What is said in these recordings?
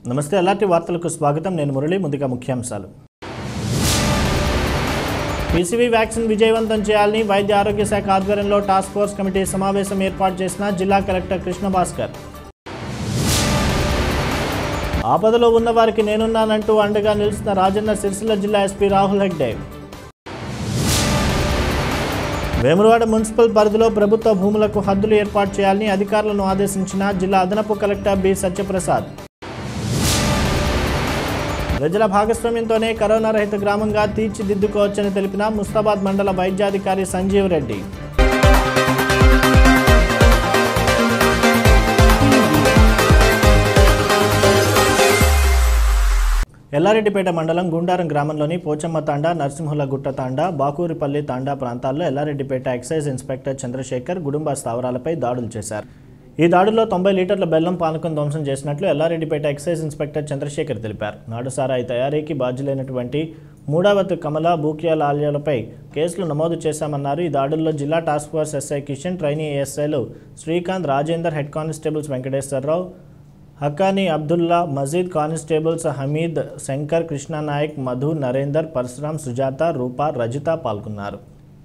నమస్తే ఎలాంటి వార్తలకు స్వాగతం నేను మురళి ముందుగా ముఖ్యాంశాలు పీసీవీ వ్యాక్సిన్ విజయవంతం చేయాలని వైద్య ఆరోగ్య శాఖ ఆధ్వర్యంలో టాస్క్ ఫోర్స్ కమిటీ సమావేశం ఏర్పాటు చేసిన జిల్లా కలెక్టర్ కృష్ణ భాస్కర్ ఆపదలో ఉన్న వారికి నేనున్నానంటూ అండగా నిలిచిన రాజన్న సిరిసిల్ల జిల్లా ఎస్పీ రాహుల్ హెగ్డే వేములవాడ మున్సిపల్ పరిధిలో ప్రభుత్వ భూములకు హద్దులు ఏర్పాటు చేయాలని అధికారులను ఆదేశించిన జిల్లా అదనపు కలెక్టర్ బి సత్యప్రసాద్ ప్రజల భాగస్వామ్యంతోనే కరోనా రహిత గ్రామంగా తీర్చిదిద్దుకోవచ్చని తెలిపిన ముస్తాబాద్ మండల వైద్యాధికారి సంజీవ్ రెడ్డి ఎల్లారెడ్డిపేట మండలం గుండారం గ్రామంలోని పోచమ్మ తాండా నరసింహుల గుట్ట తాండా బాకూరిపల్లి తాండా ప్రాంతాల్లో ఎల్లారెడ్డిపేట ఎక్సైజ్ ఇన్స్పెక్టర్ చంద్రశేఖర్ గుడుంబ స్థావరాలపై దాడులు చేశారు ఈ దాడుల్లో తొంభై లీటర్ల బెల్లం పానకం ధ్వంసం చేసినట్లు ఎల్లారెడ్డిపేట ఎక్సైజ్ ఇన్స్పెక్టర్ చంద్రశేఖర్ తెలిపారు నాడు సారాయి తయారీకి బాధ్యులైనటువంటి మూడవత్ కమల బూకియాల ఆలయాలపై కేసులు నమోదు చేశామన్నారు ఈ దాడుల్లో జిల్లా task force SI Kishan trainee ఏఎస్ఐలు Srikanth Rajender head constables Venkateswararao Hakani Abdulla Majeed constables Hameed Shankar Krishna Nayak Madhu Narender Parasuram Sujatha Roopa Rajitha పాల్గొన్నారు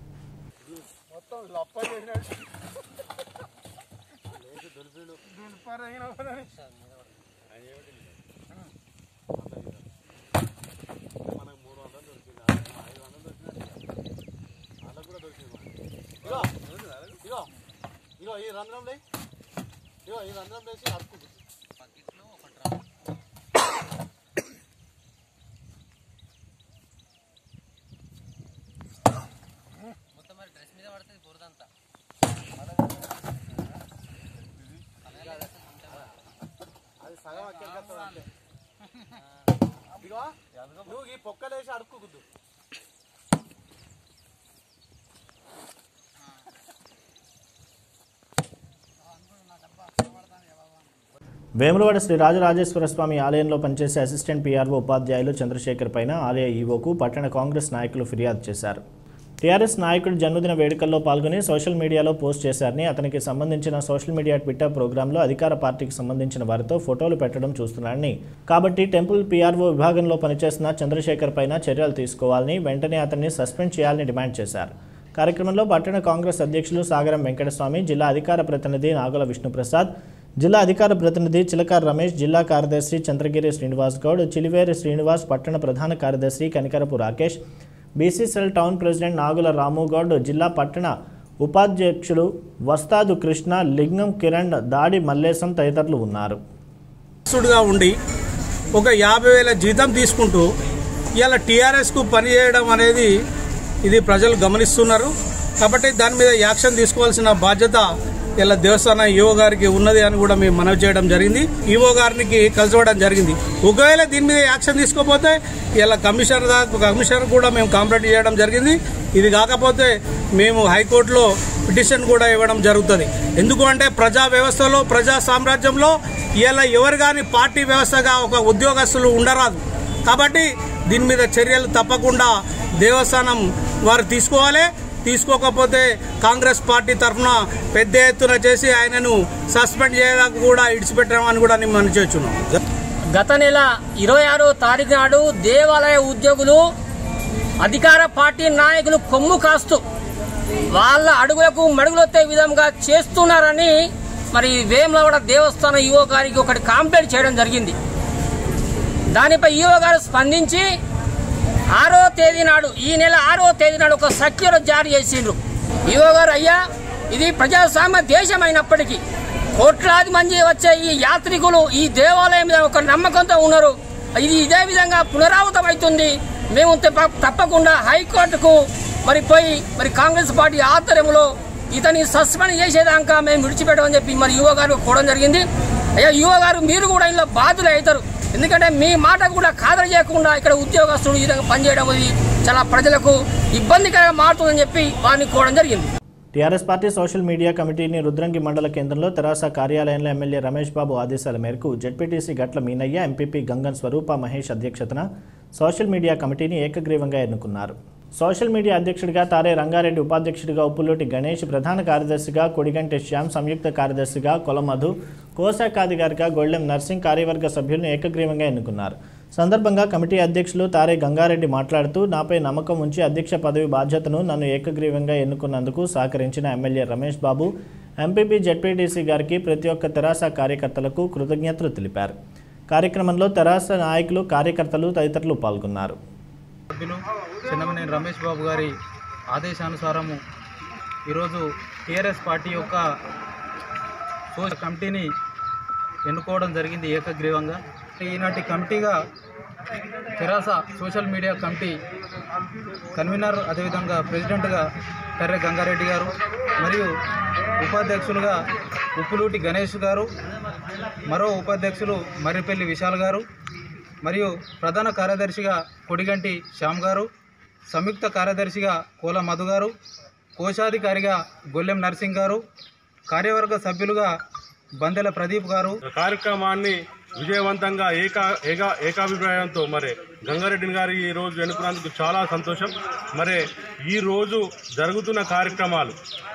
ఇగో ఇగో ఇగో ఈ రంధ్రం లే ఇగో ఈ రంధ్రం లేసి అడుక్కు మొత్తం మరి డ్రెస్ మీద పడుతుంది బురదంతా అది సగం అక్కడ అంతే ఇగో నువ్వు ఈ పొక్కలేసి అడుక్కుద్దు వేములవాడ శ్రీ రాజరాజేశ్వర స్వామి ఆలయంలో పనిచేసే అసిస్టెంట్ పీఆర్ఓ ఉపాధ్యాయులు చంద్రశేఖర్ పైన ఆలయ ఈవోకు పట్టణ కాంగ్రెస్ నాయకులు ఫిర్యాదు చేశారు టీఆర్ఎస్ నాయకుడు జన్మదిన వేడుకల్లో పాల్గొని సోషల్ మీడియాలో పోస్ట్ చేశారని అతనికి సంబంధించిన సోషల్ మీడియా ట్విట్టర్ ప్రోగ్రాంలో అధికార పార్టీకి సంబంధించిన వారితో ఫోటోలు పెట్టడం చూస్తున్నారని కాబట్టి టెంపుల్ పీఆర్ఓ విభాగంలో పనిచేస్తున్న చంద్రశేఖర్ పైన చర్యలు తీసుకోవాలని వెంటనే అతన్ని సస్పెండ్ చేయాలని డిమాండ్ చేశారు కార్యక్రమంలో పట్టణ కాంగ్రెస్ అధ్యక్షులు సాగరం వెంకటస్వామి జిల్లా అధికార ప్రతినిధి నాగుల విష్ణుప్రసాద్ జిల్లా అధికార ప్రతినిధి చిలకార్ రమేష్ జిల్లా కార్యదర్శి చంద్రగిరి శ్రీనివాస్ గౌడ్ చిలివేరి శ్రీనివాస్ పట్టణ ప్రధాన కార్యదర్శి Kanikarapu Rakesh BCCL town president Nagula Ramu Goud జిల్లా పట్టణ ఉపాధ్యక్షులు వస్తాదు కృష్ణ లింగం కిరణ్ దాడి మల్లేశం తదితరులు ఉన్నారు గా ఉండి ఒక యాభై వేల జీతం తీసుకుంటూ ఇలా టీఆర్ఎస్కు పనిచేయడం అనేది ఇది ప్రజలు గమనిస్తున్నారు కాబట్టి దాని మీద యాక్షన్ తీసుకోవాల్సిన బాధ్యత ఇలా దేవస్థాన ఈవో గారికి ఉన్నది అని కూడా మేము మనవి చేయడం జరిగింది ఈవో గారికి కలిసివ్వడం జరిగింది ఒకవేళ దీని మీద యాక్షన్ తీసుకోకపోతే ఇలా కమిషనర్ దాకా కమిషనర్ కూడా మేము కాంప్లైంట్ చేయడం జరిగింది ఇది కాకపోతే మేము హైకోర్టులో పిటిషన్ కూడా ఇవ్వడం జరుగుతుంది ఎందుకు అంటే ప్రజా వ్యవస్థలో ప్రజా సామ్రాజ్యంలో ఇలా ఎవరు కానీ పార్టీ వ్యవస్థగా ఒక ఉద్యోగస్తులు ఉండరాదు కాబట్టి దీని మీద చర్యలు తప్పకుండా దేవస్థానం వారు తీసుకోవాలి తీసుకోకపోతే కాంగ్రెస్ పార్టీ తరఫున పెద్ద ఎత్తున చేసి ఆయనను సస్పెండ్ చేయడానికి కూడా ఇడిచిపెట్టడం కూడా నేను మనం చేస్తున్నాం గత నెల ఇరవై ఆరో తారీఖు నాడు దేవాలయ ఉద్యోగులు అధికార పార్టీ నాయకులు కొమ్ము కాస్తూ వాళ్ళ అడుగులకు మడుగులొత్తే విధంగా చేస్తున్నారని మరి వేములవాడ దేవస్థానం ఈవో గారికి ఒకటి కాంప్లైంట్ చేయడం జరిగింది దానిపై ఈవో గారు స్పందించి ఆరో తేదీ నాడు ఈ నెల ఆరో తేదీ నాడు ఒక సర్క్యులర్ జారీ చేసిండ్రు ఈవో గారు అయ్యా ఇది ప్రజాస్వామ్య దేశం అయినప్పటికీ కోట్లాది మంది వచ్చే ఈ యాత్రికులు ఈ దేవాలయం మీద ఒక నమ్మకంతో ఉన్నారు ఇది ఇదే విధంగా పునరావృతం అవుతుంది మేము తప్ప- తప్పకుండా హైకోర్టుకు మరి పోయి మరి కాంగ్రెస్ పార్టీ ఆధ్వర్యంలో ఇతని సస్పెండ్ చేసేదాకా మేము విడిచిపెట్టమని చెప్పి మరి యువ గారు కోవడం జరిగింది అయ్యా యువ గారు మీరు కూడా ఇందులో బాధ్యులు అవుతారు ఎందుకంటే మీ మాట కూడా ఖాదరు చేయకుండా ఇక్కడ ఉద్యోగస్తులు ఈ విధంగా పనిచేయడం ఇది చాలా ప్రజలకు ఇబ్బందికరంగా మారుతుందని చెప్పి వారిని కోవడం జరిగింది టీఆర్ఎస్ పార్టీ సోషల్ మీడియా కమిటీని రుద్రంగి మండల కేంద్రంలో తెరాస కార్యాలయంలో ఎమ్మెల్యే రమేష్ బాబు ఆదేశాల మేరకు జెడ్పీటీసీ గట్ల మీనయ్య ఎంపీపీ గంగన్ స్వరూప మహేష్ అధ్యక్షతన సోషల్ మీడియా కమిటీని ఏకగ్రీవంగా ఎన్నుకున్నారు సోషల్ మీడియా అధ్యక్షుడిగా తారే రంగారెడ్డి ఉపాధ్యక్షుడిగా ఉప్పులోటి గణేష్ ప్రధాన కార్యదర్శిగా కొడిగంటి శ్యామ్ సంయుక్త కార్యదర్శిగా కొలమధు కోశాఖాధికారిగా గొళ్ళెం నర్సింగ్ కార్యవర్గ సభ్యులను ఏకగ్రీవంగా ఎన్నుకున్నారు సందర్భంగా కమిటీ అధ్యక్షులు తారే గంగారెడ్డి మాట్లాడుతూ నాపై నమ్మకం ఉంచి అధ్యక్ష పదవి బాధ్యతను నన్ను ఏకగ్రీవంగా ఎన్నుకున్నందుకు సహకరించిన MLA Ramesh Babu MPP ZPTC గారికి ప్రతి ఒక్క తెరాస కార్యకర్తలకు కృతజ్ఞతలు తెలిపారు కార్యక్రమంలో తెరాస నాయకులు కార్యకర్తలు తదితరులు పాల్గొన్నారు సభ్యులు చిన్నమనేని రమేష్ బాబు గారి ఆదేశానుసారము ఈరోజు టీఆర్ఎస్ పార్టీ యొక్క సో కమిటీని ఎన్నుకోవడం జరిగింది ఏకగ్రీవంగా ఈనాటి కమిటీగా Terasa social media committee convener అదేవిధంగా ప్రెసిడెంట్గా కర్రె గంగారెడ్డి గారు మరియు ఉపాధ్యక్షులుగా ఉప్పులూటి గణేష్ గారు మరో ఉపాధ్యక్షులు మర్రిపల్లి విశాల్ గారు మరియు ప్రధాన కార్యదర్శిగా కొడిగంటి శ్యామ్ గారు సంయుక్త కార్యదర్శిగా కోల మధు గారు కోశాధికారిగా గొల్లెం నర్సింగ్ గారు కార్యవర్గ సభ్యులుగా బందెల ప్రదీప్ గారు కార్యక్రమాన్ని విజయవంతంగా ఏకా ఏకా ఏకాభిప్రాయంతో మరి గంగారెడ్డి గారి ఈ రోజు ఎన్నుకున్నందుకు చాలా సంతోషం మరి ఈ రోజు జరుగుతున్న కార్యక్రమాలు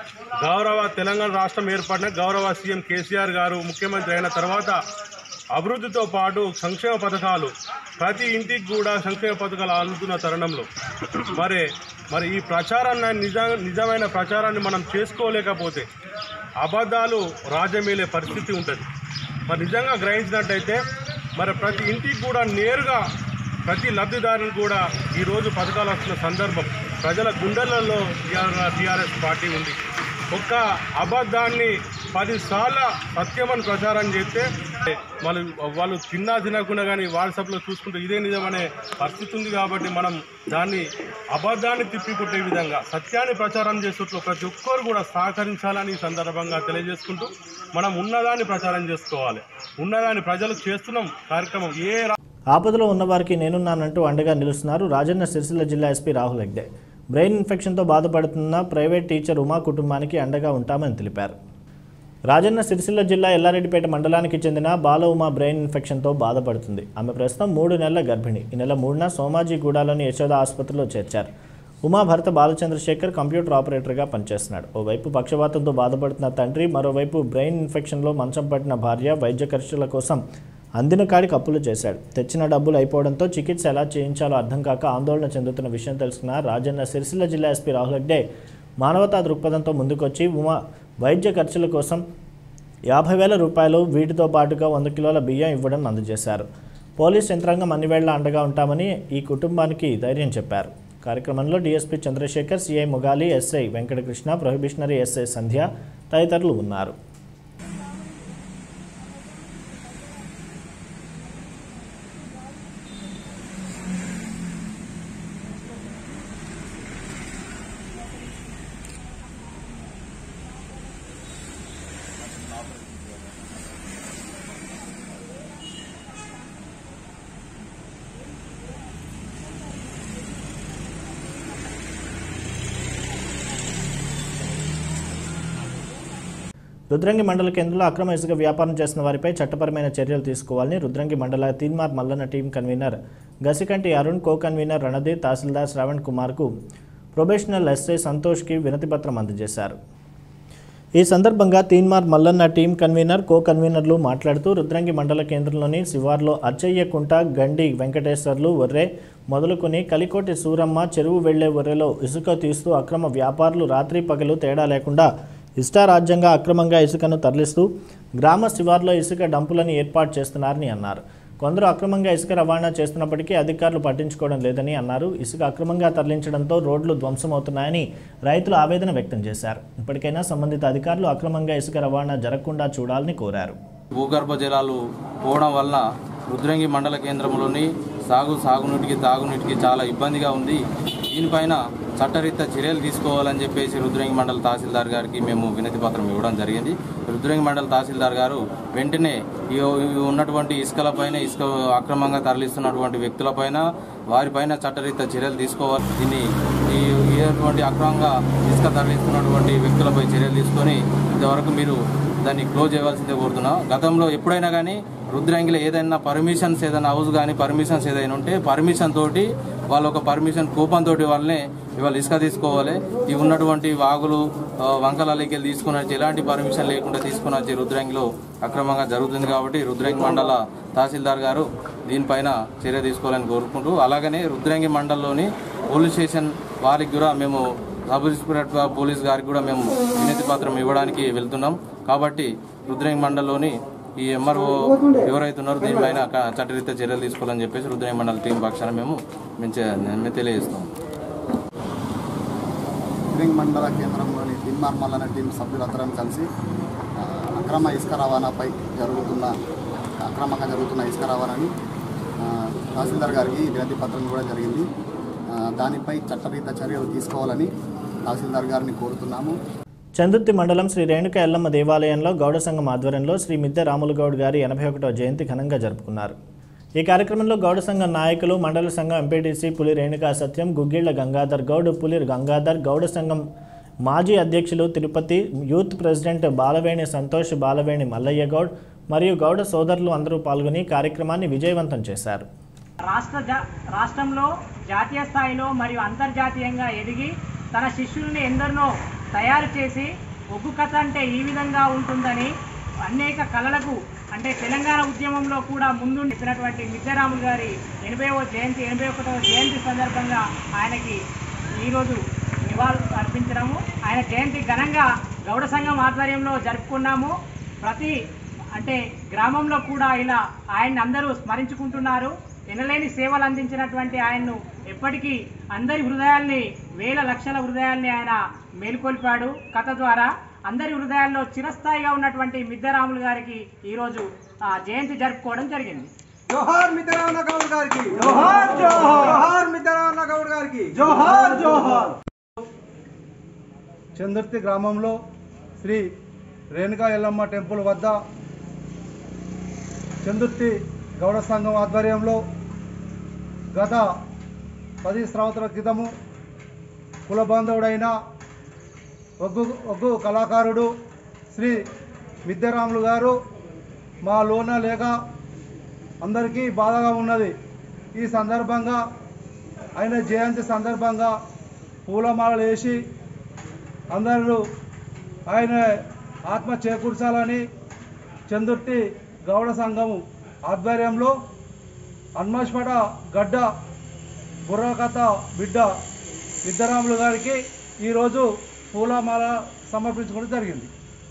గౌరవ తెలంగాణ రాష్ట్రం ఏర్పడిన గౌరవ సీఎం కేసీఆర్ గారు ముఖ్యమంత్రి అయిన తర్వాత అభివృద్ధితో పాటు సంక్షేమ పథకాలు ప్రతి ఇంటికి కూడా సంక్షేమ పథకాలు అందుతున్న తరుణంలో మరి మరి ఈ ప్రచారాన్ని నిజ నిజమైన ప్రచారాన్ని మనం చేసుకోలేకపోతే అబద్ధాలు రాజ్యమేలే పరిస్థితి ఉంటుంది మరి నిజంగా గ్రహించినట్టయితే మరి ప్రతి ఇంటికి కూడా నేరుగా ప్రతి లబ్ధిదారుని కూడా ఈరోజు పథకాలు వస్తున్న సందర్భం ప్రజల గుండెలలో టీఆర్ఎస్ పార్టీ ఉంది ఒక్క అబద్ధాన్ని పదిసార్ల సత్యమని ప్రచారం చేస్తే వాళ్ళు వాళ్ళు తిన్నా తినకుండా కానీ వాట్సాప్లో చూసుకుంటే ఇదే నిజమనే పరిస్థితి ఉంది కాబట్టి మనం దాన్ని అబద్ధాన్ని తిప్పికొట్టే విధంగా సత్యాన్ని ప్రచారం చేసేట్లు ప్రతి ఒక్కరు కూడా సహకరించాలని ఈ సందర్భంగా తెలియజేసుకుంటూ మనం ఉన్నదాన్ని ప్రచారం చేసుకోవాలి ఉన్నదాన్ని ప్రజలకు చేస్తున్నాం కార్యక్రమం ఏ రా- ఆపదలో ఉన్నవారికి నేనున్నానంటూ అండగా నిలుస్తున్నారు రాజన్న సిరిసిల్ల జిల్లా ఎస్పీ రాహుల్ హెగ్డే బ్రెయిన్ ఇన్ఫెక్షన్తో బాధపడుతున్న ప్రైవేట్ టీచర్ ఉమా కుటుంబానికి అండగా ఉంటామని తెలిపారు రాజన్న సిరిసిల్ల జిల్లా ఎల్లారెడ్డిపేట మండలానికి చెందిన బాల ఉమా బ్రెయిన్ ఇన్ఫెక్షన్తో బాధపడుతుంది ఆమె ప్రస్తుతం మూడు నెలల గర్భిణి ఈ నెల మూడున సోమాజిగూడలోని యశోద ఆసుపత్రిలో చేర్చారు ఉమా భర్త బాలచంద్రశేఖర్ కంప్యూటర్ ఆపరేటర్గా పనిచేస్తున్నాడు ఓవైపు పక్షవాతంతో బాధపడుతున్న తండ్రి మరోవైపు బ్రెయిన్ ఇన్ఫెక్షన్లో మంచం పట్టిన భార్య వైద్య ఖర్చుల కోసం అందిన కాడికి అప్పులు చేశాడు తెచ్చిన డబ్బులు అయిపోవడంతో చికిత్స ఎలా చేయించాలో అర్థం కాక ఆందోళన చెందుతున్న విషయం తెలుసుకున్న రాజన్న సిరిసిల్ల జిల్లా ఎస్పీ రాహుల్ హెగ్డే మానవతా దృక్పథంతో ముందుకొచ్చి ఉమా వైద్య ఖర్చుల కోసం యాభై వేల రూపాయలు వీటితో పాటుగా వంద కిలోల బియ్యం ఇవ్వడం అందజేశారు పోలీస్ యంత్రాంగం అన్ని వేళ అండగా ఉంటామని ఈ కుటుంబానికి ధైర్యం చెప్పారు కార్యక్రమంలో DSP Chandrasekhar CI Mugali SI Venkatakrishna probationary SI Sandhya తదితరులు ఉన్నారు రుద్రంగి మండల కేంద్రంలో అక్రమ ఇసుక వ్యాపారం చేస్తున్న వారిపై చట్టపరమైన చర్యలు తీసుకోవాలని రుద్రంగి మండల Teenmar Mallanna team convener Gasikanti Arun co convener Randhir తహసీల్దార్ శ్రవణ్ కుమార్కు ప్రొబేషనల్ ఎస్ఐ సంతోష్కి వినతిపత్రం అందజేశారు ఈ సందర్భంగా Teenmar Mallanna team convener co కన్వీనర్లు మాట్లాడుతూ రుద్రంగి మండల కేంద్రంలోని శివార్లో అచ్చయ్యకుంట గండి వెంకటేశ్వర్లు ఒర్రె మొదలుకొని కలికోటి సూరమ్మ చెరువు వెళ్లే ఒర్రెలో ఇసుక తీస్తూ అక్రమ వ్యాపారులు రాత్రి పగలు తేడా లేకుండా ఇష్టారాజ్యంగా అక్రమంగా ఇసుకను తరలిస్తూ గ్రామ శివార్లో ఇసుక డంపులను ఏర్పాటు చేస్తున్నారని అన్నారు కొందరు అక్రమంగా ఇసుక రవాణా చేస్తున్నప్పటికీ అధికారులు పట్టించుకోవడం లేదని అన్నారు ఇసుక అక్రమంగా తరలించడంతో రోడ్లు ధ్వంసమవుతున్నాయని రైతులు ఆవేదన వ్యక్తం చేశారు ఇప్పటికైనా సంబంధిత అధికారులు అక్రమంగా ఇసుక రవాణా జరగకుండా చూడాలని కోరారు భూగర్భ జలాలు పోవడం వలన రుద్రంగి మండల కేంద్రంలోని సాగు సాగునీటికి తాగునీటికి చాలా ఇబ్బందిగా ఉంది దీనిపైన చట్టరీత్యా చర్యలు తీసుకోవాలని చెప్పేసి రుద్రంగి మండల తహసీల్దార్ గారికి మేము వినతి పత్రం ఇవ్వడం జరిగింది రుద్రంగి మండల తహసీల్దార్ గారు వెంటనే ఈ ఈ ఉన్నటువంటి ఇసుకలపైన ఇసుక అక్రమంగా తరలిస్తున్నటువంటి వ్యక్తులపైన వారిపైన చట్టరీత్యా చర్యలు తీసుకోవాలి దీన్ని ఈ ఇటువంటి అక్రమంగా ఇసుక తరలిస్తున్నటువంటి వ్యక్తులపై చర్యలు తీసుకొని ఇంతవరకు మీరు దాన్ని క్లోజ్ చేయవలసిందే కోరుతున్నా గతంలో ఎప్పుడైనా కానీ రుద్రంగిలో ఏదైనా పర్మిషన్స్ ఏదైనా హౌస్ కానీ పర్మిషన్స్ ఏదైనా ఉంటే పర్మిషన్ తోటి వాళ్ళ ఒక పర్మిషన్ కూపన్ తోటి వాళ్ళనే ఇవాళ ఇసుక తీసుకోవాలి ఇవి ఉన్నటువంటి వాగులు ఆ, వంకలకి వెళ్ళి తీసుకుని వచ్చి ఎలాంటి పర్మిషన్ లేకుండా తీసుకుని వచ్చి రుద్రంగిలో అక్రమంగా జరుగుతుంది కాబట్టి రుద్రంగి మండల తహసీల్దార్ గారు దీనిపైన చర్య తీసుకోవాలని కోరుకుంటూ అలాగనే రుద్రంగి మండలంలోని పోలీస్ స్టేషన్ వారికి కూడా మేము సబ్ ఇన్స్పెక్టర్ పోలీస్ గారికి కూడా మేము వినతి పత్రం ఇవ్వడానికి వెళ్తున్నాం కాబట్టి రుద్రంగి మండలంలోని ఈ ఎంఆర్ఓ ఎవరైతే ఉన్నారో దీనిపైన క- చట్టరీత్యా చర్యలు తీసుకోవాలని చెప్పేసి రుద్రంగి మండల టీం పక్షాన మేము మేము చే- మేము తెలియజేస్తాం రింగ్ మండల కేంద్రంలోని దిన్మార్మల్ అనే టీం సభ్యులందరం కలిసి ఆ, అక్రమ ఇసుక రవాణాపై జరుగుతున్న అక్రమంగా జరుగుతున్న ఇసుక రవాణాని ఆ, తహసీల్దార్ గారికి వినతి పత్రం కూడా జరిగింది ఆ, దానిపై చట్టరీత చర్యలు తీసుకోవాలని తహసీల్దార్ గారిని కోరుతున్నాము చందుర్తి మండలం శ్రీ రేణుక ఎల్లమ్మ దేవాలయంలో గౌడ సంఘం ఆధ్వర్యంలో శ్రీ మిద్దె రాములు గౌడ్ గారి ఎనభై ఒకటో జయంతి ఘనంగా జరుపుకున్నారు ఈ కార్యక్రమంలో గౌడ సంఘం నాయకులు మండల సంఘం ఎంపీటీసీ పులి రేణుకా సత్యం గుగ్గిళ్ల గంగాధర్ గౌడ్ పులి గంగాధర్ గౌడ సంఘం మాజీ అధ్యక్షులు తిరుపతి యూత్ ప్రెసిడెంట్ బాలవేణి సంతోష్ బాలవేణి మల్లయ్య గౌడ్ మరియు గౌడ సోదరులు అందరూ పాల్గొని కార్యక్రమాన్ని విజయవంతం చేశారు రాష్ట్ర జా- రాష్ట్రంలో జాతీయ స్థాయిలో మరియు అంతర్జాతీయంగా ఎదిగి తన శిష్యుల్ని ఎందరినో తయారు చేసి ఒగ్గు కథ అంటే ఈ విధంగా ఉంటుందని అనేక కళలకు అంటే తెలంగాణ ఉద్యమంలో కూడా ముందు చెప్పినటువంటి మిద్దరాములు గారి ఎనభైవ జయంతి ఎనభై ఒకటవ జయంతి సందర్భంగా ఆయనకి ఈరోజు నివాళులు అర్పించడము ఆయన జయంతి ఘనంగా గౌడ సంఘం ఆధ్వర్యంలో జరుపుకున్నాము ప్రతి అంటే గ్రామంలో కూడా ఇలా ఆయన్ని అందరూ స్మరించుకుంటున్నారు ఎనలేని సేవలు అందించినటువంటి ఆయన్ను ఎప్పటికీ అందరి హృదయాల్ని వేల లక్షల హృదయాల్ని ఆయన మేలుకొల్పాడు కథ ద్వారా అందరి హృదయాల్లో చిరస్థాయిగా ఉన్నటువంటి మిద్దరాములు గారికి ఈరోజు ఆ, జయంతి జరుపుకోవడం జరిగింది జోహార్ మిద్దరావణ గౌడ్ గారికి జోహార్ జోహార్ జోహార్ మిద్దరావణ గౌడ్ గారికి జోహార్ జోహార్ చందుర్తి గ్రామంలో శ్రీ రేణుకా ఎల్లమ్మ టెంపుల్ వద్ద చందుర్తి గౌడ సంఘం ఆధ్వర్యంలో గత పది సంవత్సరాల క్రితము కుల బాంధవుడైన ఒగ్గు ఒగ్గు కళాకారుడు శ్రీ విద్యారాములు గారు మా లోన లేక అందరికీ బాధగా ఉన్నది ఈ సందర్భంగా ఆయన జయంతి సందర్భంగా పూలమాలలు వేసి అందరూ ఆయన ఆత్మ చేకూర్చాలని చందుర్తి గౌడ సంఘము ఆధ్వర్యంలో హన్మాష్పట గడ్డ బుర్రకథ బిడ్డ విద్యారాములు గారికి ఈరోజు పూలమాల సమర్పించుకోవడం జరిగింది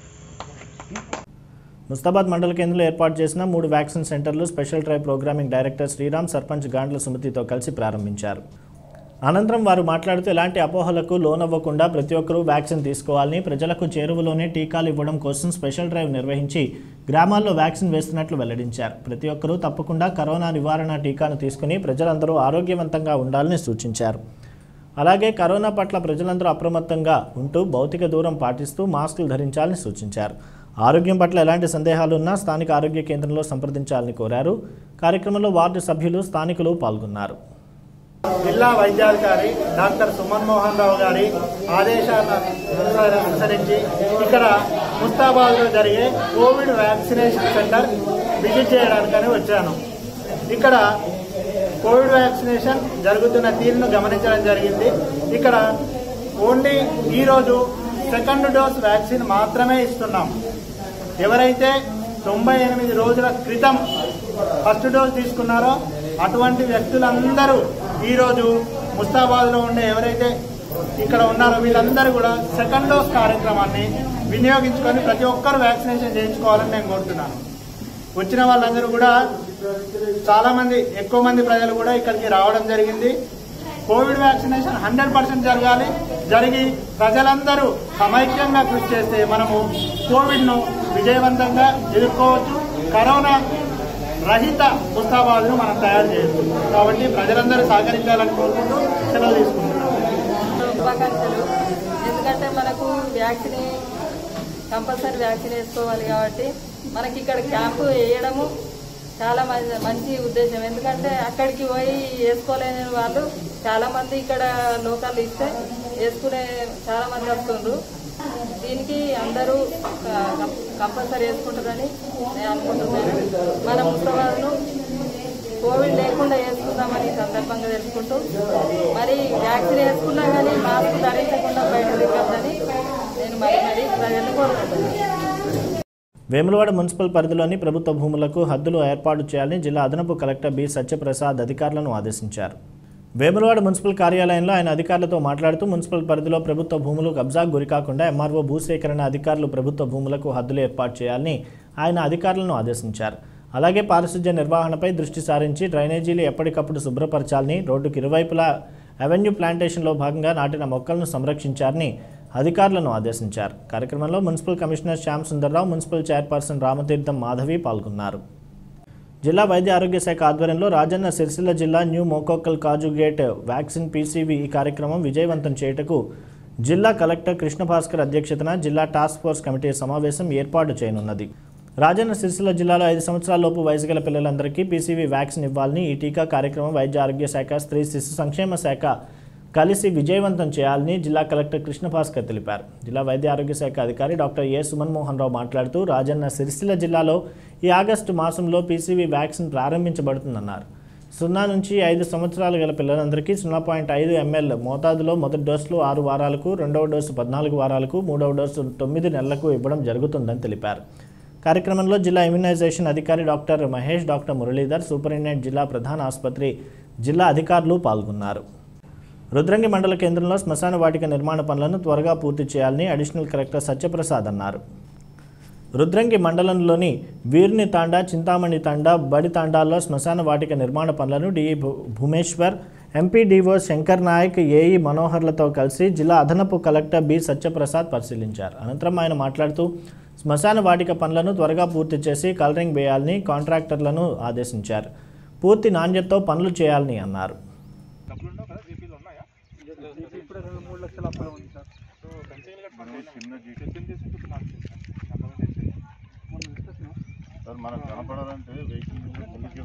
ముస్తాబాద్ మండల కేంద్రంలో ఏర్పాటు చేసిన మూడు వ్యాక్సిన్ సెంటర్లు special drive programming director Sriram sarpanch Gandla సుమతితో కలిసి ప్రారంభించారు అనంతరం వారు మాట్లాడుతూ ఎలాంటి అపోహలకు లోనవ్వకుండా ప్రతి ఒక్కరూ వ్యాక్సిన్ తీసుకోవాలని ప్రజలకు చేరువలోనే టీకాలు ఇవ్వడం కోసం స్పెషల్ డ్రైవ్ నిర్వహించి గ్రామాల్లో వ్యాక్సిన్ వేస్తున్నట్లు వెల్లడించారు ప్రతి ఒక్కరూ తప్పకుండా కరోనా నివారణ టీకాను తీసుకుని ప్రజలందరూ ఆరోగ్యవంతంగా ఉండాలని సూచించారు అలాగే కరోనా పట్ల ప్రజలందరూ అప్రమత్తంగా ఉంటూ భౌతిక దూరం పాటిస్తూ మాస్కులు ధరించాలని సూచించారు ఆరోగ్యం పట్ల ఎలాంటి సందేహాలు ఉన్నా స్థానిక ఆరోగ్య కేంద్రంలో సంప్రదించాలని కోరారు కార్యక్రమంలో వార్డు సభ్యులు స్థానికులు పాల్గొన్నారు జిల్లా వైద్యాధికారి డాక్టర్ సుమన్ మోహన్ రావు గారి ఆదేశాలను అనుసరించి ఇక్కడ ముస్తాబాద్లో జరిగే కోవిడ్ వ్యాక్సినేషన్ సెంటర్ విజిట్ చేయడానికని వచ్చాను ఇక్కడ కోవిడ్ వ్యాక్సినేషన్ జరుగుతున్న తీరును గమనించడం జరిగింది ఇక్కడ ఓన్లీ ఈరోజు సెకండ్ డోస్ వ్యాక్సిన్ మాత్రమే ఇస్తున్నాం ఎవరైతే తొంభై ఎనిమిది రోజుల క్రితం ఫస్ట్ డోస్ తీసుకున్నారో అటువంటి వ్యక్తులందరూ ఈరోజు ముస్తాబాద్లో ఉండే ఎవరైతే ఇక్కడ ఉన్నారో వీళ్ళందరూ కూడా సెకండ్ డోస్ కార్యక్రమాన్ని వినియోగించుకొని ప్రతి ఒక్కరు వ్యాక్సినేషన్ చేయించుకోవాలని నేను కోరుతున్నాను వచ్చిన వాళ్ళందరూ కూడా చాలా మంది ఎక్కువ మంది ప్రజలు కూడా ఇక్కడికి రావడం జరిగింది కోవిడ్ వ్యాక్సినేషన్ హండ్రెడ్ పర్సెంట్ జరగాలి జరిగి ప్రజలందరూ సమైక్యంగా కృషి చేస్తే మనము కోవిడ్ను విజయవంతంగా ఎదుర్కోవచ్చు కరోనా రహిత ముస్తాబాదును మనం తయారు చేయొచ్చు కాబట్టి ప్రజలందరూ సహకరించాలని కోరుకుంటూ సెలవు తీసుకుంటున్నాం శుభాకాంక్షలు ఎందుకంటే మనకు వ్యాక్సిన్ కంపల్సరీ వ్యాక్సిన్ వేసుకోవాలి కాబట్టి మనకి ఇక్కడ క్యాంపు వేయడము చాలా మంచి మంచి ఉద్దేశం ఎందుకంటే అక్కడికి పోయి వేసుకోలేని వాళ్ళు చాలా మంది ఇక్కడ లోకల్ ఇస్తే వేసుకునే చాలా మంది వస్తుండ్రు దీనికి అందరూ కంపల్సరీ వేసుకుంటారని నేను అనుకుంటున్నాను మన ముస్తాబాద్ను కోవిడ్ లేకుండా వేసుకుందామని ఈ సందర్భంగా తెలుసుకుంటూ మరి వ్యాక్సిన్ వేసుకున్నా కానీ మాస్క్ ధరించకుండా బయట దిగద్దని నేను మరి మరి ప్రజలను కోరుకుంటున్నాను వేములవాడ మున్సిపల్ పరిధిలోని ప్రభుత్వ భూములకు హద్దులు ఏర్పాటు చేయాలని జిల్లా అదనపు కలెక్టర్ బి సత్యప్రసాద్ అధికారులను ఆదేశించారు వేములవాడ మున్సిపల్ కార్యాలయంలో ఆయన అధికారులతో మాట్లాడుతూ మున్సిపల్ పరిధిలో ప్రభుత్వ భూములు కబ్జాకు గురికాకుండా ఎంఆర్ఓ భూసేకరణ అధికారులు ప్రభుత్వ భూములకు హద్దులు ఏర్పాటు చేయాలని ఆయన అధికారులను ఆదేశించారు అలాగే పారిశుధ్య నిర్వహణపై దృష్టి సారించి డ్రైనేజీలు ఎప్పటికప్పుడు శుభ్రపరచాలని రోడ్డుకు ఇరువైపులా అవెన్యూ ప్లాంటేషన్లో భాగంగా నాటిన మొక్కలను సంరక్షించారని అధికారులను ఆదేశించారు కార్యక్రమంలో municipal commissioner Shyam Sundarrao municipal chairperson Ramatheertham Madhavi పాల్గొన్నారు జిల్లా వైద్య ఆరోగ్య శాఖ ఆధ్వర్యంలో రాజన్న సిరిసిల్ల జిల్లా pneumococcal conjugate vaccine PCV ఈ కార్యక్రమం విజయవంతం చేయుటకు జిల్లా కలెక్టర్ కృష్ణభాస్కర్ అధ్యక్షతన జిల్లా టాస్క్ ఫోర్స్ కమిటీ సమావేశం ఏర్పాటు చేయనున్నది రాజన్న సిరిసిల్ల జిల్లాలో ఐదు సంవత్సరాలలోపు వయసు గల పిల్లలందరికీ పీసీవీ వ్యాక్సిన్ ఇవ్వాలని ఈ టీకా కార్యక్రమం వైద్య ఆరోగ్య శాఖ స్త్రీ శిశు సంక్షేమ శాఖ కలిసి విజయవంతం చేయాలని జిల్లా కలెక్టర్ కృష్ణభాస్కర్ తెలిపారు జిల్లా వైద్య ఆరోగ్య శాఖ అధికారి డాక్టర్ ఏ సుమన్ మోహన్ రావు మాట్లాడుతూ రాజన్న సిరిసిల్ల జిల్లాలో ఈ ఆగస్టు మాసంలో పీసీవీ వ్యాక్సిన్ ప్రారంభించబడుతుందన్నారు సున్నా నుంచి ఐదు సంవత్సరాలు గల పిల్లలందరికీ సున్నా పాయింట్ ఐదు ఎంఎల్ మోతాదులో మొదటి డోసులు ఆరు వారాలకు రెండవ డోసు పద్నాలుగు వారాలకు మూడవ డోసు తొమ్మిది నెలలకు ఇవ్వడం జరుగుతుందని తెలిపారు కార్యక్రమంలో జిల్లా ఇమ్యునైజేషన్ అధికారి doctor Mahesh doctor Muralidhar superintendent జిల్లా ప్రధాన ఆసుపత్రి జిల్లా అధికారులు పాల్గొన్నారు రుద్రంగి మండల కేంద్రంలో శ్మశాన వాటిక నిర్మాణ పనులను త్వరగా పూర్తి చేయాలని అడిషనల్ కలెక్టర్ సత్యప్రసాద్ అన్నారు రుద్రంగి మండలంలోని వీర్ని తాండా చింతామణి తాండా బడి తాండాల్లో శ్మశాన వాటిక నిర్మాణ పనులను డిఈ భూ- భూమేశ్వర్ ఎంపీడీఓ శంకర్ నాయక్ ఏఈ మనోహర్లతో కలిసి జిల్లా అదనపు కలెక్టర్ బి సత్యప్రసాద్ పరిశీలించారు అనంతరం ఆయన మాట్లాడుతూ శ్మశాన వాటిక పనులను త్వరగా పూర్తి చేసి కలరింగ్ వేయాలని కాంట్రాక్టర్లను ఆదేశించారు పూర్తి నాణ్యతతో పనులు చేయాలని అన్నారు మనకు కనపడాలంటే వెహికల్ ముందుకు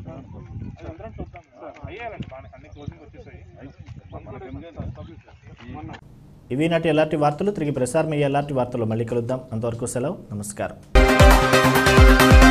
ఇవి నాటి ఎలాంటి వార్తలు తిరిగి ప్రసారం అయ్యే ఎలాంటి వార్తలు మళ్ళీ కలుద్దాం అంతవరకు సెలవు నమస్కారం